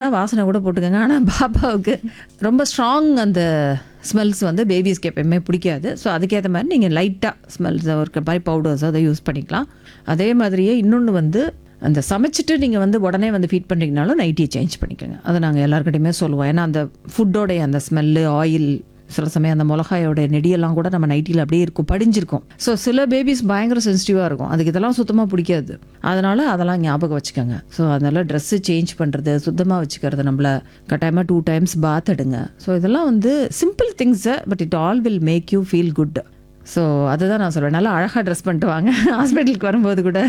வேணால் வாசனை கூட போட்டுக்கோங்க ஆனால் பாப்பாவுக்கு ரொம்ப ஸ்ட்ராங் அந்த ஸ்மெல்ஸ் வந்து பேபிஸ்க்கு எப்பயுமே பிடிக்காது ஸோ அதுக்கேற்ற மாதிரி நீங்கள் லைட்டாக ஸ்மெல்ஸ் ஒரு மாதிரி பவுடர்ஸ் அதை யூஸ் பண்ணிக்கலாம் அதே மாதிரியே இன்னொன்று வந்து அந்த சமைச்சிட்டு நீங்கள் வந்து உடனே வந்து ஃபீட் பண்ணுறீங்கனாலும் நைட்டியை சேஞ்ச் பண்ணிக்கோங்க அதை நாங்கள் எல்லாருக்கிட்டையுமே சொல்லுவோம் ஏன்னா அந்த ஃபுட்டோடைய அந்த ஸ்மெல்லு ஆயில் சில சமயம் அந்த மிளகாயோட நெடியெல்லாம் கூட நம்ம நைட்டியில் அப்படியே இருக்கும் படிஞ்சிருக்கும் ஸோ சில பேபிஸ் பயங்கர சென்சிட்டிவாக இருக்கும் அதுக்கு இதெல்லாம் சுத்தமாக பிடிக்காது அதனால் அதெல்லாம் ஞாபகம் வச்சுக்கோங்க ஸோ அதனால் ட்ரெஸ்ஸு சேஞ்ச் பண்ணுறது சுத்தமாக வச்சுக்கிறது நம்மள கட்டாயமாக டூ டைம்ஸ் பாத் எடுங்க ஸோ இதெல்லாம் வந்து simple things but it all will make you feel good so அதுதான் நான் சொல்வேன் நல்லா அழகாக ட்ரெஸ் பண்ணிட்டு வாங்க ஹாஸ்பிட்டலுக்கு வரும்போது கூட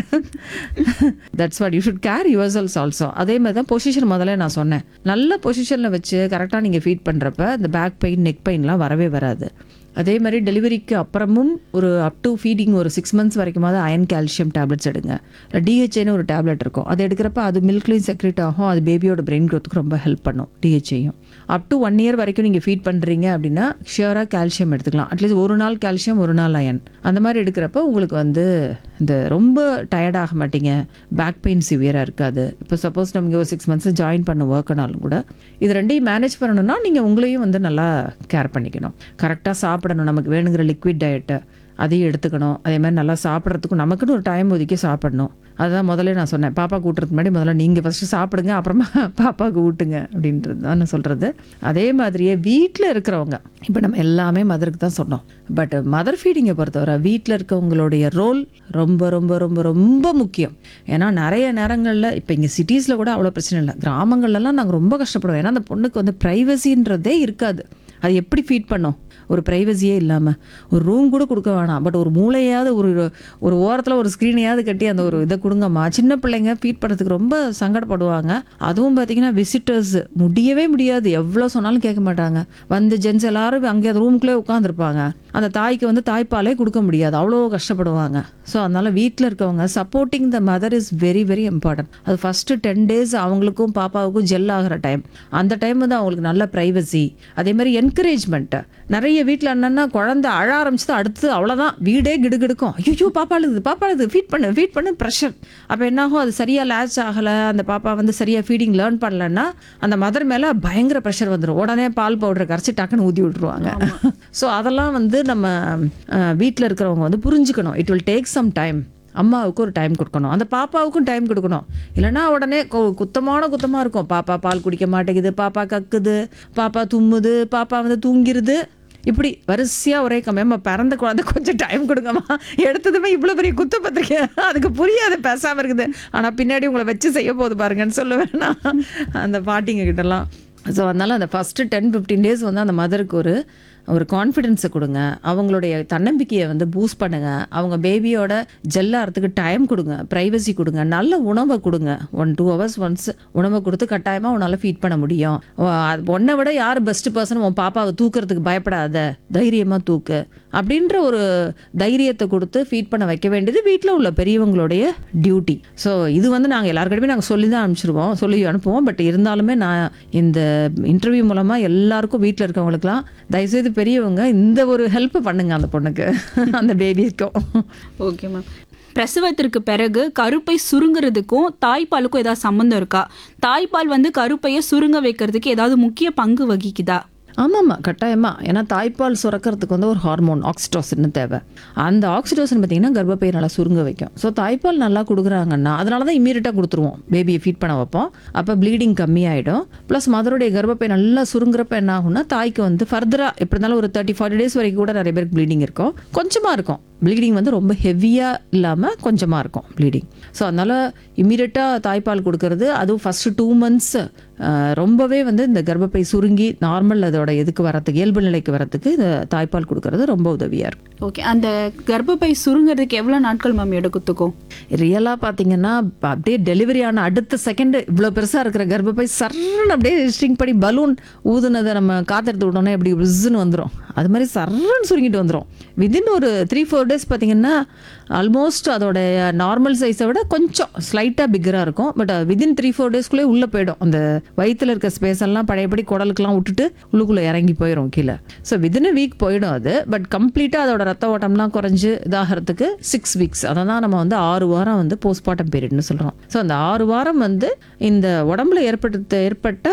that's what you should care yourselves also அதே மாதிரி தான் பொசிஷன் முதல்ல நான் சொன்னேன் நல்ல பொசிஷனில் வச்சு கரெக்டாக நீங்கள் ஃபீட் பண்ணுறப்ப இந்த பேக் பெயின் நெக் பெயின்லாம் வரவே வராது அதே மாதிரி டெலிவரிக்கு அப்புறமும் ஒரு அப் டு ஃபீடிங் ஒரு சிக்ஸ் மந்த்ஸ் வரைக்குமாவது அயன் கால்சியம் டேப்லெட்ஸ் எடுங்க டிஹெச்ஏன்னு ஒரு டேப்லெட் இருக்கும் அது எடுக்கிறப்ப அது மில்க்லையும் செக்ரெட் ஆகும் அது பேபியோட பிரெயின் க்ரோத்துக்கு ரொம்ப ஹெல்ப் பண்ணும் டிஹெச்ஏயும் அப் டு ஒன் இயர் வரைக்கும் நீங்கள் ஃபீட் பண்ணுறீங்க அப்படின்னா ஷியராக கால்சியம் எடுத்துக்கலாம் அட்லீஸ்ட் ஒரு நாள் கால்சியம் ஒரு நாள் அயன் அந்த மாதிரி எடுக்கிறப்ப உங்களுக்கு வந்து இந்த ரொம்ப டயர்ட் ஆக மாட்டீங்க பேக் பெயின் சிவியராக இருக்காது இப்போ சப்போஸ் நம்ம ஒரு சிக்ஸ் மந்த்ஸ் ஜாயின் பண்ண ஒர்க்குனாலும் கூட இது ரெண்டையும் மேனேஜ் பண்ணணும்னா நீங்கள் உங்களையும் வந்து நல்லா கேர் பண்ணிக்கணும் கரெக்டாக சாப்பிடணும் நமக்கு வேணுங்கிற லிக்விட் டயட்டை அதையும் எடுத்துக்கணும் அதே மாதிரி நல்லா சாப்பிட்றதுக்கும் நமக்குன்னு ஒரு டைம் ஒதுக்கி சாப்பிடணும் அதுதான் முதல்ல நான் சொன்னேன் பாப்பா கூட்டுறதுக்கு முன்னாடி முதல்ல நீங்கள் ஃபஸ்ட்டு சாப்பிடுங்க அப்புறமா பாப்பாவுக்கு ஊட்டுங்க அப்படின்றது தான் நான் சொல்கிறது அதே மாதிரியே வீட்டில் இருக்கிறவங்க இப்போ நம்ம எல்லாமே மதருக்கு தான் சொன்னோம் பட் மதர் ஃபீடிங்கை பொறுத்தவரை வீட்டில் இருக்கவங்களுடைய ரோல் ரொம்ப ரொம்ப ரொம்ப ரொம்ப முக்கியம் ஏன்னா நிறைய நேரங்களில் இப்போ இங்கே சிட்டிஸில் கூட அவ்வளோ பிரச்சனை இல்லை கிராமங்கள்லாம் நாங்கள் ரொம்ப கஷ்டப்படுவோம் ஏன்னா அந்த பொண்ணுக்கு வந்து ப்ரைவசின்றதே இருக்காது அது எப்படி ஃபீட் பண்ணோம் ஒரு ப்ரைவசியே இல்லாமல் ஒரு ரூம் கூட கொடுக்க வேணாம் பட் ஒரு மூளையாவது ஒரு ஒரு ஓரத்தில் ஒரு ஸ்க்ரீனையாவது கட்டி அந்த ஒரு இதை கொடுங்கம்மா சின்ன பிள்ளைங்க ஃபீட் பண்ணுறதுக்கு ரொம்ப சங்கடப்படுவாங்க அதுவும் பார்த்தீங்கன்னா விசிட்டர்ஸ் முடியவே முடியாது எவ்வளோ சொன்னாலும் கேட்க மாட்டாங்க வந்து ஜென்ஸ் எல்லாரும் அங்கே அந்த ரூமுக்குள்ளே உட்காந்துருப்பாங்க அந்த தாய்க்கு வந்து தாய்ப்பாலே கொடுக்க முடியாது அவ்வளோ கஷ்டப்படுவாங்க ஸோ அதனால் வீட்டில் இருக்கவங்க supporting the mother is very very important அது ஃபஸ்ட்டு டென் டேஸ் அவங்களுக்கும் பாப்பாவுக்கும் ஜெல் ஆகிற டைம் அந்த டைம் வந்து அவங்களுக்கு நல்ல ப்ரைவசி அதே மாதிரி என்கரேஜ்மெண்ட்டு நிறைய வீட்டில் என்னென்னா குழந்தை அழ ஆரம்பிச்சது அடுத்து அவ்வளோதான் வீடே கிடுகிடுக்கும் ஐயோ பாப்பா அழுது பாப்பா அழுது ஃபீட் பண்ணு ஃபீட் பண்ணு ப்ரெஷர் அப்போ என்னாகும் அது சரியாக லேட்ச் ஆகலை அந்த பாப்பா வந்து சரியாக ஃபீடிங் லேர்ன் பண்ணலன்னா அந்த மதர் மேலே பயங்கர ப்ரெஷர் வந்துடும் உடனே பால் பவுடரை கரைச்சி டக்குன்னு ஊற்றி விட்ருவாங்க ஸோ அதெல்லாம் வந்து நம்ம வீட்டில் இருக்கிறவங்க வந்து புரிஞ்சுக்கணும் it will take some time அம்மாவுக்கு ஒரு டைம் கொடுக்கணும் அந்த பாப்பாவுக்கும் டைம் கொடுக்கணும் இல்லைன்னா உடனே கு- குத்தமான குத்தமாக இருக்கும் பாப்பா பால் குடிக்க மாட்டேங்குது பாப்பா கக்குது பாப்பா தும்முது பாப்பா வந்து தூங்கிருது இப்படி வரிசையாக ஒரே கம்மியம்மா பிறந்த குழந்தை கொஞ்சம் டைம் கொடுங்கம்மா எடுத்ததுமே இவ்வளோ பெரிய குத்த பத்திரிக்கை அதுக்கு புரியாது பேசாமல் இருக்குது ஆனால் பின்னாடி உங்களை வச்சு செய்ய போகுது பாருங்கன்னு சொல்லுவேன் நான் அந்த பாட்டிங்க கிட்டலாம் ஸோ அதனால் அந்த ஃபஸ்ட்டு டென் ஃபிஃப்டீன் டேஸ் வந்து அந்த மதருக்கு ஒரு ஒரு கான்ஃபிடென்ஸை கொடுங்க அவங்களுடைய தன்னம்பிக்கையை வந்து பூஸ்ட் பண்ணுங்க அவங்க பேபியோட ஜெல்லாகிறதுக்கு டைம் கொடுங்க ப்ரைவசி கொடுங்க நல்ல உணவை கொடுங்க ஒன் டூ ஹவர்ஸ் ஒன்ஸ் உணவை கொடுத்து கட்டாயமாக உன்னால் ஃபீட் பண்ண முடியும் உன்னை விட யார் பெஸ்ட் பர்சன் உன் பாப்பாவை தூக்குறதுக்கு பயப்படாத தைரியமாக தூக்கு அப்படின்ற ஒரு தைரியத்தை கொடுத்து ஃபீட் பண்ண வைக்க வேண்டியது வீட்டில் உள்ள பெரியவங்களுடைய டியூட்டி ஸோ இது வந்து நாங்கள் எல்லாருக்கிட்டையுமே நாங்கள் சொல்லி தான் அனுப்பிச்சிருவோம் சொல்லி அனுப்புவோம் பட் இருந்தாலுமே நான் இந்த இன்டர்வியூ மூலமாக எல்லாருக்கும் வீட்டில் இருக்கவங்களுக்குலாம் தயவுசெய்து பெரியவங்க இந்த ஒரு ஹெல்ப் பண்ணுங்க அந்த பொண்ணுக்கு அந்த பேபிக்கும் ஓகே மேம் பிரசவத்திற்கு பிறகு கருப்பை சுருங்குறதுக்கும் தாய்ப்பாலுக்கும் ஏதாவது சம்மந்தம் இருக்கா தாய்ப்பால் வந்து கருப்பையை சுருங்க வைக்கிறதுக்கு ஏதாவது முக்கிய பங்கு வகிக்குதா ஆமாம்மா கட்டாயமாக ஏன்னா தாய்ப்பால் சுரக்கிறதுக்கு வந்து ஒரு ஹார்மோன் ஆக்சிடோசின் தேவை அந்த ஆக்சிடோசின் பார்த்தீங்கன்னா கர்ப்பப்பையை நல்லா சுருங்க வைக்கும் ஸோ தாய்ப்பால் நல்லா கொடுக்குறாங்கன்னா அதனால தான் இம்மீடியட்டாக கொடுத்துருவோம் பேபியை ஃபீட் பண்ண வைப்போம் அப்போ ப்ளீடிங் கம்மியாயிடும் ப்ளஸ் மதருடைய கர்ப்பப்பை நல்லா சுருங்குறப்ப என்ன ஆகும்னா தாய்க்கு வந்து ஃபர்தராக எப்படி இருந்தாலும் ஒரு தேர்ட்டி ஃபார்ட்டி டேஸ் வரைக்கும் கூட நிறைய பேருக்கு ப்ளீடிங் இருக்கும் கொஞ்சமாக இருக்கும் ப்ளீடிங் வந்து ரொம்ப ஹெவியாக இல்லாமல் கொஞ்சமாக இருக்கும் ப்ளீடிங் ஸோ அதனால் இம்மீடியட்டாக தாய்ப்பால் கொடுக்கறது அதுவும் ஃபஸ்ட்டு டூ மந்த்ஸ் ரொம்பவே வந்து இந்த கர்ப்பப்பை சுருங்கி நார்மல் அதோட இதுக்கு வரத்துக்கு இயல்பு நிலைக்கு வரத்துக்கு இந்த தாய்ப்பால் கொடுக்கறது ரொம்ப உதவியாக இருக்கும் ஓகே அந்த கர்ப்பப்பை சுருங்குறதுக்கு எவ்வளோ நாட்கள் மேம் எடுத்துக்கும் ரியலாக பார்த்தீங்கன்னா ப- அப்படியே டெலிவரி ஆன அடுத்த செகண்ட் இவ்வளோ பெருசாக இருக்கிற கர்ப்பப்பை சர்ன்னு அப்படியே ஸ்ட்ரிங் பண்ணி பலூன் ஊதுனதை நம்ம காத்தெடுத்து விட்டோன்னே அப்படி விசுன்னு வந்துடும் அது மாதிரி சர்ன்னு சுருங்கிட்டு வந்துடும் விதின் ஒரு த்ரீ ஃபோர் டேஸ் பார்த்தீங்கன்னா ஆல்மோஸ்ட் அதோட நார்மல் சைஸை விட கொஞ்சம் ஸ்லைட்டாக பிக்கராக இருக்கும் பட் விதின் த்ரீ ஃபோர் டேஸ்க்குள்ளே உள்ளே போயிடும் அந்த வயித்துல இருக்க ஸ்பேஸ் எல்லாம் பழையபடி குடலுக்குலாம் விட்டுட்டு உள்ளுக்குள்ளே இறங்கி போயிடும் கீழே ஸோ விதின் வீக் போயிடும் அது பட் கம்ப்ளீட்டாக அதோட ரத்த ஓட்டம்லாம் குறைஞ்சு இதாகிறதுக்கு சிக்ஸ் வீக்ஸ் அதை தான் நம்ம வந்து ஆறு வாரம் வந்து போஸ்ட்மார்ட்டம் பீரியட்னு சொல்கிறோம் ஸோ அந்த ஆறு வாரம் வந்து இந்த உடம்புல ஏற்பட்ட ஏற்பட்ட